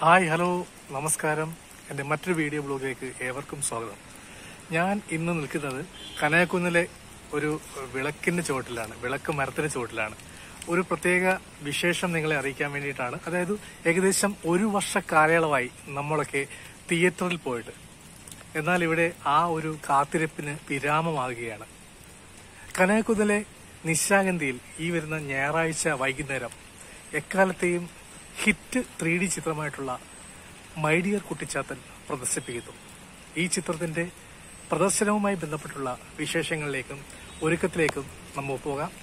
hi hello നമസ്കാരം എൻ്റെ മറ്റൊരു വീഡിയോ ബ്ലോഗിലേക്ക് ഏവർക്കും സ്വാഗതം ഞാൻ ഇന്ന് നിൽക്കുന്നത് കനയക്കുന്നിലെ ഒരു വിളക്കിന്റെ ചുവട്ടിലാണ് വിളക്ക് മരത്തിന്റെ ചുവട്ടിലാണ് ഒരു പ്രത്യേക വിശേഷം നിങ്ങളെ അറിയിക്കാൻ വേണ്ടിയിട്ടാണ് അതായത് ഏകദേശം ഒരു വർഷ കാലയളവായി നമ്മളൊക്കെ തിയേറ്ററിൽ പോയിട്ട് എന്നാൽ ഇവിടെ ആ ഒരു കാത്തിരിപ്പിന് വിരാമമാകുകയാണ് കനകക്കുന്നിലെ നിശാഗന്ധിയിൽ ഈ വരുന്ന ഞായറാഴ്ച വൈകുന്നേരം എക്കാലത്തെയും ഹിറ്റ് ത്രീ ഡി ചിത്രമായിട്ടുള്ള മൈ ഡിയർ കുട്ടിച്ചാത്തൻ പ്രദർശിപ്പിക്കുന്നു ഈ ചിത്രത്തിന്റെ പ്രദർശനവുമായി ബന്ധപ്പെട്ടുള്ള വിശേഷങ്ങളിലേക്കും ഒരുക്കത്തിലേക്കും നമുക്ക് പോകാം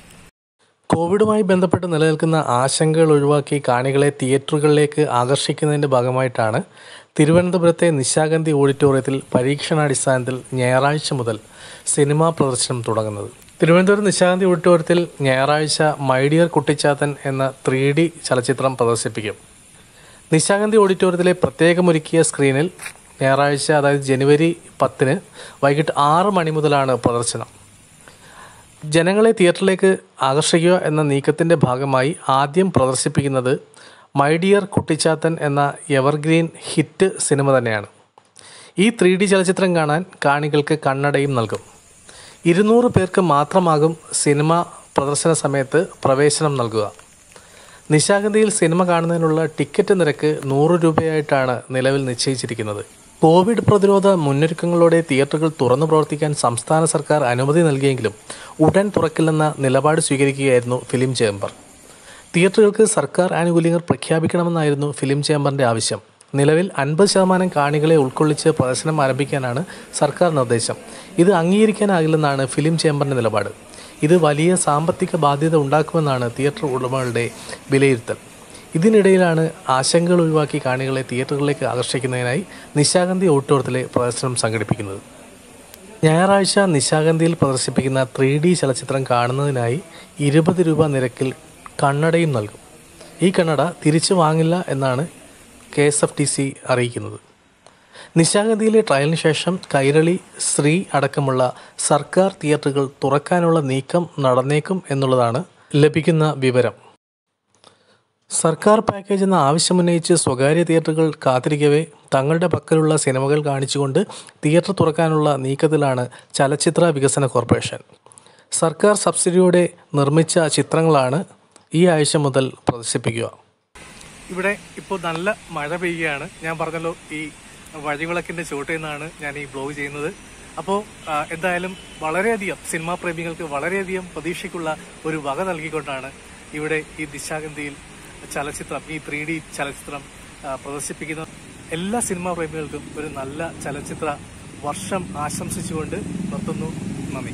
കോവിഡുമായി ബന്ധപ്പെട്ട് നിലനിൽക്കുന്ന ആശങ്കകൾ ഒഴിവാക്കി കാണികളെ തിയേറ്ററുകളിലേക്ക് ആകർഷിക്കുന്നതിന്റെ ഭാഗമായിട്ടാണ് തിരുവനന്തപുരത്തെ നിശാഗന്ധി ഓഡിറ്റോറിയത്തിൽ പരീക്ഷണാടിസ്ഥാനത്തിൽ ഞായറാഴ്ച മുതൽ സിനിമാ പ്രദർശനം തുടങ്ങുന്നത് തിരുവനന്തപുരം നിശാഗന്ധി ഓഡിറ്റോറിയത്തിൽ ഞായറാഴ്ച മൈ ഡിയർ കുട്ടിച്ചാത്തൻ എന്ന ത്രീ ഡി ചലച്ചിത്രം പ്രദർശിപ്പിക്കും നിശാഗന്ധി ഓഡിറ്റോറിയത്തിലെ പ്രത്യേകമൊരുക്കിയ സ്ക്രീനിൽ ഞായറാഴ്ച അതായത് ജനുവരി പത്തിന് വൈകിട്ട് ആറ് മണി മുതലാണ് പ്രദർശനം ജനങ്ങളെ തിയേറ്ററിലേക്ക് ആകർഷിക്കുക എന്ന നീക്കത്തിൻ്റെ ഭാഗമായി ആദ്യം പ്രദർശിപ്പിക്കുന്നത് മൈ ഡിയർ കുട്ടിച്ചാത്തൻ എന്ന എവർഗ്രീൻ ഹിറ്റ് സിനിമ തന്നെയാണ് ഈ ത്രീ ഡി ചലച്ചിത്രം കാണാൻ കാണികൾക്ക് കണ്ണടയും നൽകും ഇരുന്നൂറ് പേർക്ക് മാത്രമാകും സിനിമ പ്രദർശന സമയത്ത് പ്രവേശനം നൽകുക നിശാഗന്ധിയിൽ സിനിമ കാണുന്നതിനുള്ള ടിക്കറ്റ് നിരക്ക് നൂറ് രൂപയായിട്ടാണ് നിലവിൽ നിശ്ചയിച്ചിരിക്കുന്നത് കോവിഡ് പ്രതിരോധ മുന്നൊരുക്കങ്ങളോടെ തിയേറ്ററുകൾ തുറന്നു പ്രവർത്തിക്കാൻ സംസ്ഥാന സർക്കാർ അനുമതി നൽകിയെങ്കിലും ഉടൻ തുറക്കില്ലെന്ന നിലപാട് സ്വീകരിക്കുകയായിരുന്നു ഫിലിം ചേംബർ തിയേറ്ററുകൾക്ക് സർക്കാർ ആനുകൂല്യങ്ങൾ പ്രഖ്യാപിക്കണമെന്നായിരുന്നു ഫിലിം ചേംബറിന്റെ ആവശ്യം നിലവിൽ അൻപത് ശതമാനം കാണികളെ ഉൾക്കൊള്ളിച്ച് പ്രദർശനം ആരംഭിക്കാനാണ് സർക്കാർ നിർദ്ദേശം ഇത് അംഗീകരിക്കാനാകില്ലെന്നാണ് ഫിലിം ചേംബറിന്റെ നിലപാട് ഇത് വലിയ സാമ്പത്തിക ബാധ്യത ഉണ്ടാക്കുമെന്നാണ് തിയേറ്റർ ഉടമകളുടെ വിലയിരുത്തൽ ഇതിനിടയിലാണ് ആശങ്കകൾ ഒഴിവാക്കി കാണികളെ തിയേറ്ററുകളിലേക്ക് ആകർഷിക്കുന്നതിനായി നിശാഗന്ധി ഓഡിറ്റോറിയത്തിലെ പ്രദർശനം സംഘടിപ്പിക്കുന്നത് ഞായറാഴ്ച നിശാഗന്ധിയിൽ പ്രദർശിപ്പിക്കുന്ന ത്രീ ഡി ചലച്ചിത്രം കാണുന്നതിനായി ഇരുപത് രൂപ നിരക്കിൽ കണ്ണടയും നൽകും ഈ കണ്ണട തിരിച്ചു വാങ്ങില്ല എന്നാണ് K S F T C അറിയിക്കുന്നത് നിശാഗന്ധിയിലെ ട്രയലിന് ശേഷം കൈരളി ശ്രീ അടക്കമുള്ള സർക്കാർ തിയേറ്ററുകൾ തുറക്കാനുള്ള നീക്കം നടന്നേക്കും എന്നുള്ളതാണ് ലഭിക്കുന്ന വിവരം സർക്കാർ പാക്കേജ് എന്ന ആവശ്യമുന്നയിച്ച് സ്വകാര്യ തിയേറ്ററുകൾ കാത്തിരിക്കവേ തങ്ങളുടെ പക്കലുള്ള സിനിമകൾ കാണിച്ചുകൊണ്ട് തിയേറ്റർ തുറക്കാനുള്ള നീക്കത്തിലാണ് ചലച്ചിത്ര വികസന കോർപ്പറേഷൻ സർക്കാർ സബ്സിഡിയോടെ നിർമ്മിച്ച ചിത്രങ്ങളാണ് ഈ ആഴ്ച മുതൽ പ്രദർശിപ്പിക്കുക ഇവിടെ ഇപ്പോൾ നല്ല മഴ പെയ്യുകയാണ് ഞാൻ പറഞ്ഞല്ലോ ഈ വഴിവിളക്കിന്റെ ചുവട്ടിൽ നിന്നാണ് ഞാൻ ഈ ബ്ലോഗ് ചെയ്യുന്നത് അപ്പോൾ എന്തായാലും വളരെയധികം സിനിമാ പ്രേമികൾക്ക് വളരെയധികം പ്രതീക്ഷയ്ക്കുള്ള ഒരു വക നൽകിക്കൊണ്ടാണ് ഇവിടെ ഈ ദിശാഗന്ധിയിൽ ചലച്ചിത്രം ഈ ത്രീ ഡി ചലച്ചിത്രം ആ, പ്രദർശിപ്പിക്കുന്ന എല്ലാ സിനിമാ പ്രേമികൾക്കും ഒരു നല്ല ചലച്ചിത്ര വർഷം ആശംസിച്ചുകൊണ്ട് നിർത്തുന്നു നന്ദി